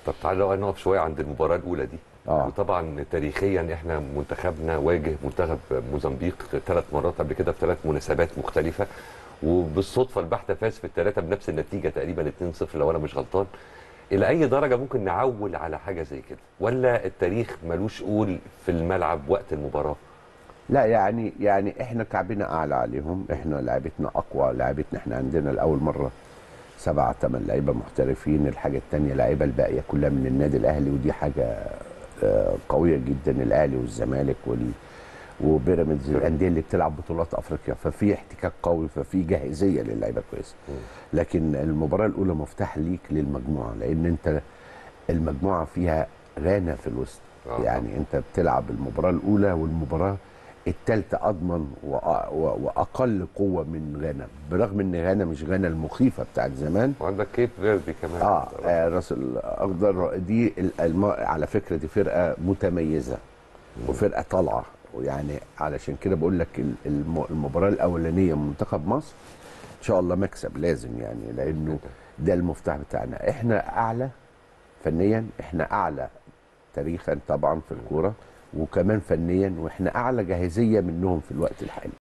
طب تعالى بقى نقف شويه عند المباراه الاولى دي آه. وطبعا تاريخيا احنا منتخبنا واجه منتخب موزمبيق ثلاث مرات قبل كده في ثلاث مناسبات مختلفه وبالصدفه البحته فاز في الثلاثه بنفس النتيجه تقريبا 2-0 لو انا مش غلطان الى اي درجه ممكن نعول على حاجه زي كده ولا التاريخ ملوش قول في الملعب وقت المباراه لا يعني يعني احنا كعبنا اعلى عليهم احنا لعبتنا اقوى لعبتنا احنا عندنا لاول مره سبعة ثمان لعيبه محترفين الحاجه الثانيه لعيبه الباقيه كلها من النادي الاهلي ودي حاجه آه، قويه جدا الاهلي والزمالك وال وبيراميدز الانديه اللي بتلعب بطولات افريقيا ففي احتكاك قوي ففي جاهزيه للعيبه كويسه لكن المباراه الاولى مفتاح ليك للمجموعه لان انت المجموعه فيها غانا في الوسط آه. يعني انت بتلعب المباراه الاولى والمباراه الثالثه اضمن وأ- و- واقل قوه من غانا برغم ان غانا مش غانا المخيفه بتاعت زمان وعندك كيب فيردي كمان اه, آه راس الاخضر دي ال- الم... على فكره دي فرقه متميزه وفرقه طالعه ويعني علشان كده بقول لك ال- الم... المباراه الاولانيه من منتخب مصر ان شاء الله مكسب لازم يعني لانه ده المفتاح بتاعنا احنا اعلى فنيا احنا اعلى تاريخا طبعا في الكوره وكمان فنيا واحنا اعلى جاهزيه منهم في الوقت الحالي